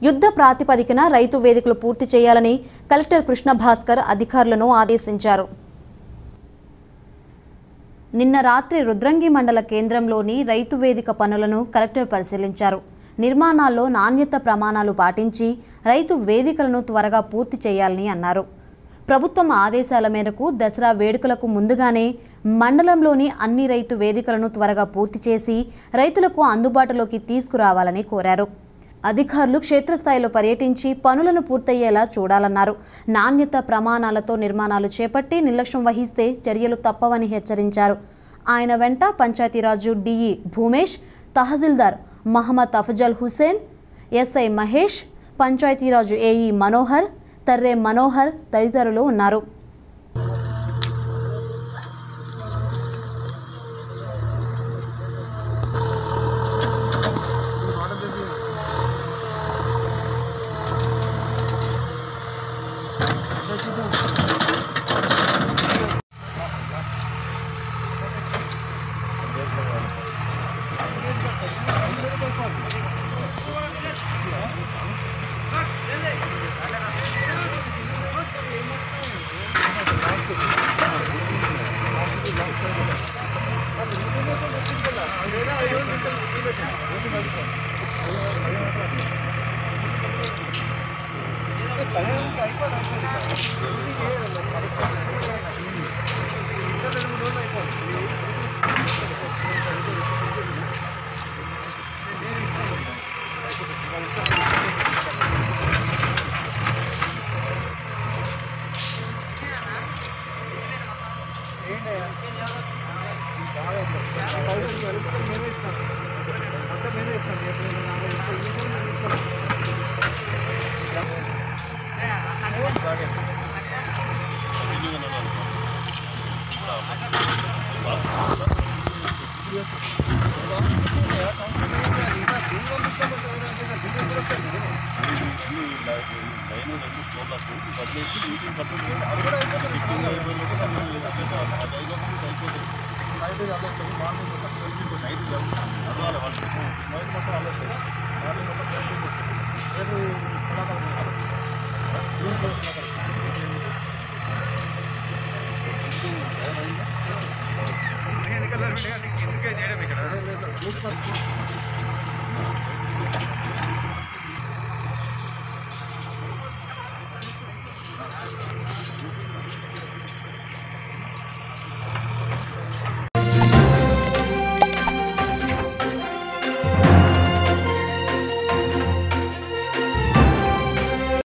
యుద్ధ ప్రాతిపదికన రైతు వేదికలు పూర్తి చేయాలని కలెక్టర్ కృష్ణ భాస్కర్ అధికారులను ఆదేశించారు నిన్న రాత్రి రుద్రంగి మండల కేంద్రంలోని రైతు వేదిక పనులను కలెక్టర్ పరిశీలించారు నిర్మాణాల్లో నాణ్యత ప్రమాణాలు పాటించి రైతు వేదికలను త్వరగా పూర్తి చేయాలని అన్నారు ప్రభుత్వం ఆదేశాల మేరకు దసరా వేడుకలకు ముందుగానే మండలంలోని అన్ని రైతు వేదికలను త్వరగా పూర్తి చేసి రైతులకు అందుబాటులోకి తీసుకురావాలని కోరారు అధికారులు క్షేత్రస్థాయిలో పర్యటించి పనులను పూర్తయ్యేలా చూడాలన్నారు నాణ్యత ప్రమాణాలతో నిర్మాణాలు చేపట్టి నిర్లక్ష్యం వహిస్తే చర్యలు తప్పవని హెచ్చరించారు ఆయన వెంట పంచాయతీరాజు డిఈ భూమేష్ తహసీల్దార్ మహమ్మద్ అఫజల్ హుసేన్ ఎస్ఐ మహేష్ పంచాయతీరాజు ఏఈ మనోహర్ తర్రే మనోహర్ తదితరులు ఉన్నారు నైట్